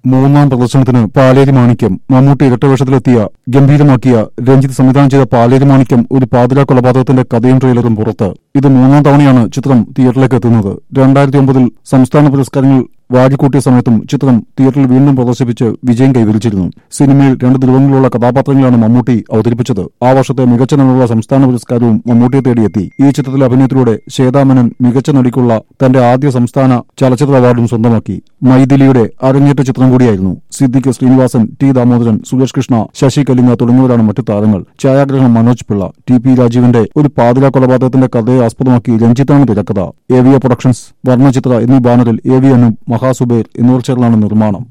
മൂന്നാം പ്രദർശനത്തിന് പാലേരി മാണിക്യം മമ്മൂട്ടി ഇരട്ടവേഷത്തിലെത്തിയ ഗംഭീരമാക്കിയ രഞ്ജിത്ത് സംവിധാനം ചെയ്ത പാലേരി മാണിക്യം ഒരു പാതിരാ കൊലപാതകത്തിന്റെ കഥയും ട്രെയിലറും പുറത്ത് ഇത് മൂന്നാം തവണയാണ് ചിത്രം തിയേറ്ററിലേക്ക് എത്തുന്നത് രണ്ടായിരത്തി ഒമ്പതിൽ സംസ്ഥാന പുരസ്കാരങ്ങൾ വാരിക്കൂട്ടിയ സമയത്തും ചിത്രം തിയേറ്ററിൽ വീണ്ടും പ്രദർശിപ്പിച്ച് വിജയം കൈവരിച്ചിരുന്നു സിനിമയിൽ രണ്ട് ധ്രുവങ്ങളുള്ള കഥാപാത്രങ്ങളാണ് മമ്മൂട്ടി അവതരിപ്പിച്ചത് ആ വർഷത്തെ മികച്ച നടനുള്ള സംസ്ഥാന പുരസ്കാരവും മമ്മൂട്ടിയെ തേടിയെത്തി ഈ ചിത്രത്തിലെ അഭിനയത്തിലൂടെ ശ്വേതാമനൻ മികച്ച നടിക്കുള്ള തന്റെ ആദ്യ സംസ്ഥാന ചലച്ചിത്ര അവാർഡും സ്വന്തമാക്കി മൈഥിലിയുടെ അരങ്ങേറ്റ ചിത്രം കൂടിയായിരുന്നു സിദ്ദിഖ് ശ്രീനിവാസൻ ടി ദാമോദരൻ സുരേഷ് കൃഷ്ണ ശശി കലിംഗ തുടങ്ങിയവരാണ് മറ്റു താരങ്ങൾ ഛായാഗ്രഹണം മനോജ് പിള്ള ടി പി രാജീവിന്റെ ഒരു പാതിരാ കൊലപാതകത്തിന്റെ കഥയെ ആസ്പദമാക്കി രഞ്ജിത്താണ് തിരക്കഥ ഏവിയ പ്രൊഡക്ഷൻസ് വർണ്ണചിത്ര എന്നീ ബാനറിൽ ഏവിയനും മഹാസുബേർ എന്നിവർ ചേർന്നാണ് നിർമ്മാണം